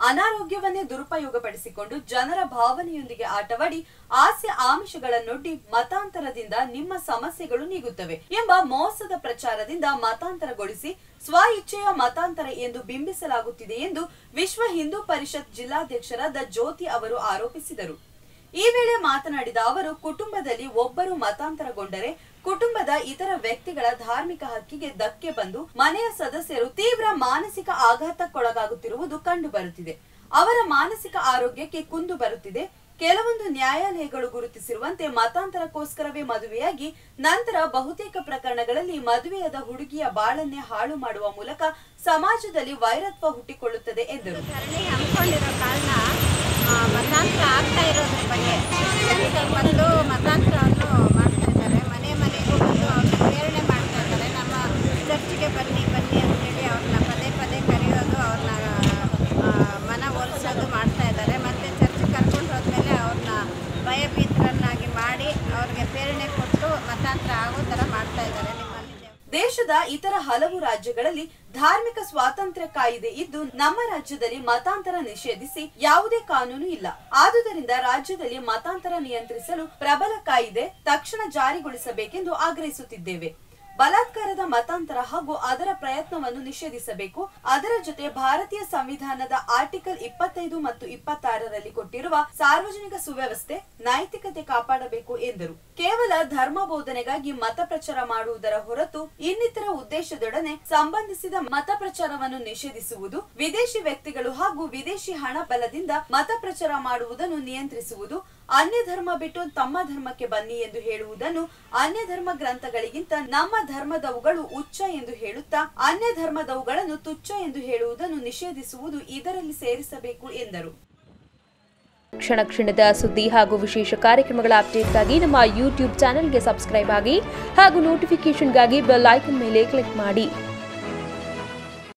ಅನಾರೋಗ್ಯವನ್ನೇ ದುರುಪಯೋಗಪಡಿಸಿಕೊಂಡು ಜನರ ಭಾವನೆಯೊಂದಿಗೆ ಆಟವಾಡಿ ಆಸೆ ಆಮಿಷಗಳನ್ನೊಡ್ಡಿ ಮತಾಂತರದಿಂದ ನಿಮ್ಮ ಸಮಸ್ಯೆಗಳು ನೀಗುತ್ತವೆ ಎಂಬ ಮೋಸದ ಪ್ರಚಾರದಿಂದ ಮತಾಂತರಗೊಳಿಸಿ ಸ್ವ ಇಚ್ಛೆಯ ಮತಾಂತರ ಎಂದು ಬಿಂಬಿಸಲಾಗುತ್ತಿದೆ ಎಂದು ವಿಶ್ವ ಹಿಂದೂ ಪರಿಷತ್ ಜಿಲ್ಲಾಧ್ಯಕ್ಷರಾದ ಜ್ಯೋತಿ ಅವರು ಆರೋಪಿಸಿದರು ಈ ವೇಳೆ ಮಾತನಾಡಿದ ಅವರು ಕುಟುಂಬದಲ್ಲಿ ಒಬ್ಬರು ಮತಾಂತರಗೊಂಡರೆ ಕುಟುಂಬದ ಇತರ ವ್ಯಕ್ತಿಗಳ ಧಾರ್ಮಿಕ ಹಕ್ಕಿಗೆ ಧಕ್ಕೆ ಬಂದು ಮನೆಯ ಸದಸ್ಯರು ತೀವ್ರ ಮಾನಸಿಕ ಆಘಾತಕ್ಕೊಳಗಾಗುತ್ತಿರುವುದು ಕಂಡು ಬರುತ್ತಿದೆ ಅವರ ಮಾನಸಿಕ ಆರೋಗ್ಯಕ್ಕೆ ಕುಂದು ಬರುತ್ತಿದೆ ಕೆಲವೊಂದು ನ್ಯಾಯಾಲಯಗಳು ಗುರುತಿಸಿರುವಂತೆ ಮತಾಂತರಕ್ಕೋಸ್ಕರವೇ ಮದುವೆಯಾಗಿ ನಂತರ ಬಹುತೇಕ ಪ್ರಕರಣಗಳಲ್ಲಿ ಮದುವೆಯಾದ ಹುಡುಗಿಯ ಬಾಳನ್ನೇ ಹಾಳು ಮಾಡುವ ಮೂಲಕ ಸಮಾಜದಲ್ಲಿ ವೈರತ್ವ ಹುಟ್ಟಿಕೊಳ್ಳುತ್ತದೆ ಎಂದರು ಧರಣಿ ಹಮ್ಮಿಕೊಂಡಿರೋ ಕಾರಣ ಆ, ಮತಾಂತರ ಆಗ್ತಾ ಇರೋದ್ರ ಬಗ್ಗೆ ಜನರಿಗೆ ಬಂದು ಮತಾಂತರವನ್ನು ಮಾಡ್ತಾ ಇದ್ದಾರೆ ಮನೆ ಮನೆಗೂ ಬಂದು ಅವ್ರನ್ನ ಪ್ರೇರಣೆ ಮಾಡ್ತಾ ಇದ್ದಾರೆ ನಮ್ಮ ಚರ್ಚ್ಗೆ ಬನ್ನಿ ಬನ್ನಿ ಅಂತೇಳಿ ಅವ್ರನ್ನ ಪದೇ ಪದೇ ಕರೆಯೋದು ಅವ್ರನ್ನ ಮನ ಒಲಿಸೋದು ಮಾಡ್ತಾ ಇದ್ದಾರೆ ಮತ್ತು ಚರ್ಚ್ಗೆ ಕರ್ಕೊಂಡು ಹೋದ್ಮೇಲೆ ಅವ್ರನ್ನ ಭಯಭೀತರನ್ನಾಗಿ ಮಾಡಿ ಅವ್ರಿಗೆ ಪ್ರೇರಣೆ ಕೊಟ್ಟು ಮತಾಂತರ ಆಗೋ ಥರ ಮಾಡ್ತಾ ಇದ್ದಾರೆ ನಿಮ್ಮಲ್ಲಿ ದೇವ್ರು ದೇಶದ ಇತರ ಹಲವು ರಾಜ್ಯಗಳಲ್ಲಿ ಧಾರ್ಮಿಕ ಸ್ವಾತಂತ್ರ್ಯ ಕಾಯಿದೆ ಇದ್ದು ನಮ್ಮ ರಾಜ್ಯದಲ್ಲಿ ಮತಾಂತರ ನಿಷೇಧಿಸಿ ಯಾವುದೇ ಕಾನೂನು ಇಲ್ಲ ಆದುದರಿಂದ ರಾಜ್ಯದಲ್ಲಿ ಮತಾಂತರ ನಿಯಂತ್ರಿಸಲು ಪ್ರಬಲ ಕಾಯಿದೆ ತಕ್ಷಣ ಜಾರಿಗೊಳಿಸಬೇಕೆಂದು ಆಗ್ರಹಿಸುತ್ತಿದ್ದೇವೆ ಬಲಾತ್ಕಾರದ ಮತಾಂತರ ಹಾಗೂ ಅದರ ಪ್ರಯತ್ನವನ್ನು ನಿಷೇಧಿಸಬೇಕು ಅದರ ಜೊತೆ ಭಾರತೀಯ ಸಂವಿಧಾನದ ಆರ್ಟಿಕಲ್ ಇಪ್ಪತ್ತೈದು ಮತ್ತು ಇಪ್ಪತ್ತಾರರಲ್ಲಿ ಕೊಟ್ಟಿರುವ ಸಾರ್ವಜನಿಕ ಸುವ್ಯವಸ್ಥೆ ನೈತಿಕತೆ ಕಾಪಾಡಬೇಕು ಎಂದರು ಕೇವಲ ಧರ್ಮ ಬೋಧನೆಗಾಗಿ ಮತ ಪ್ರಚಾರ ಮಾಡುವುದರ ಹೊರತು ಇನ್ನಿತರ ಉದ್ದೇಶದೊಡನೆ ಸಂಬಂಧಿಸಿದ ಮತ ಪ್ರಚಾರವನ್ನು ನಿಷೇಧಿಸುವುದು ವಿದೇಶಿ ವ್ಯಕ್ತಿಗಳು ಹಾಗೂ ವಿದೇಶಿ ಹಣ ಬಲದಿಂದ ಮತ ಪ್ರಚಾರ ಮಾಡುವುದನ್ನು ನಿಯಂತ್ರಿಸುವುದು ಅನ್ಯ ಧರ್ಮ ಬಿಟ್ಟು ತಮ್ಮ ಧರ್ಮಕ್ಕೆ ಬನ್ನಿ ಎಂದು ಹೇಳುವುದನ್ನು ಅನ್ಯ ಧರ್ಮ ಗ್ರಂಥಗಳಿಗಿಂತ ನಮ್ಮ ಧರ್ಮದವುಗಳು ಉಚ್ಚ ಎಂದು ಹೇಳುತ್ತಾ ಅನ್ಯ ಧರ್ಮದವುಗಳನ್ನು ತುಚ್ಛ ಎಂದು ಹೇಳುವುದನ್ನು ನಿಷೇಧಿಸುವುದು ಇದರಲ್ಲಿ ಸೇರಿಸಬೇಕು ಎಂದರು ಕ್ಷಣ ಕ್ಷಣದ ಸುದ್ದಿ ಹಾಗೂ ವಿಶೇಷ ಕಾರ್ಯಕ್ರಮಗಳ ಅಪ್ಡೇಟ್ಗಾಗಿ ನಮ್ಮ ಯೂಟ್ಯೂಬ್ ಚಾನೆಲ್ಗೆ ಸಬ್ಸ್ಕ್ರೈಬ್ ಆಗಿ ಹಾಗೂ ನೋಟಿಫಿಕೇಷನ್ಗಾಗಿ ಬೆಲ್ ಐಕನ್ ಮೇಲೆ ಕ್ಲಿಕ್ ಮಾಡಿ